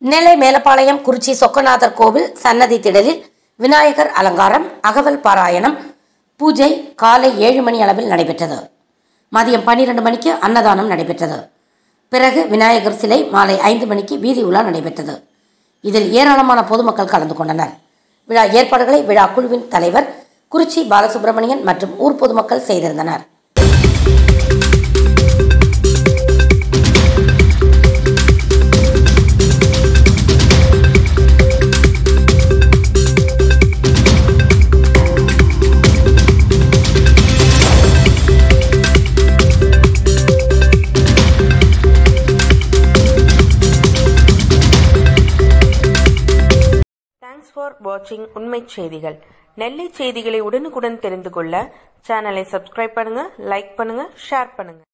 நெல்லை மேலப்பாளையம் குறிச்சி சொக்கநாதர் கோவில் சன்னதி திடலில் விநாயகர் அலங்காரம் அகவல் பாராயணம் பூஜை காலை ஏழு மணி அளவில் நடைபெற்றது மதியம் பன்னிரண்டு மணிக்கு அன்னதானம் நடைபெற்றது பிறகு விநாயகர் சிலை மாலை ஐந்து மணிக்கு வீதி உலா நடைபெற்றது இதில் ஏராளமான பொதுமக்கள் கலந்து கொண்டனர் விழா ஏற்பாடுகளை விழா குழுவின் தலைவர் குறிச்சி பாலசுப்ரமணியன் மற்றும் ஊர் பொதுமக்கள் செய்திருந்தனர் தேங்க்ஸ் ஃபார் வாட்சிங் உண்மை செய்திகள் நெல்லை செய்திகளை உடனுக்குடன் தெரிந்து கொள்ள சேனலை சப்ஸ்கிரைப் பண்ணுங்க லைக் பண்ணுங்க ஷேர் பண்ணுங்க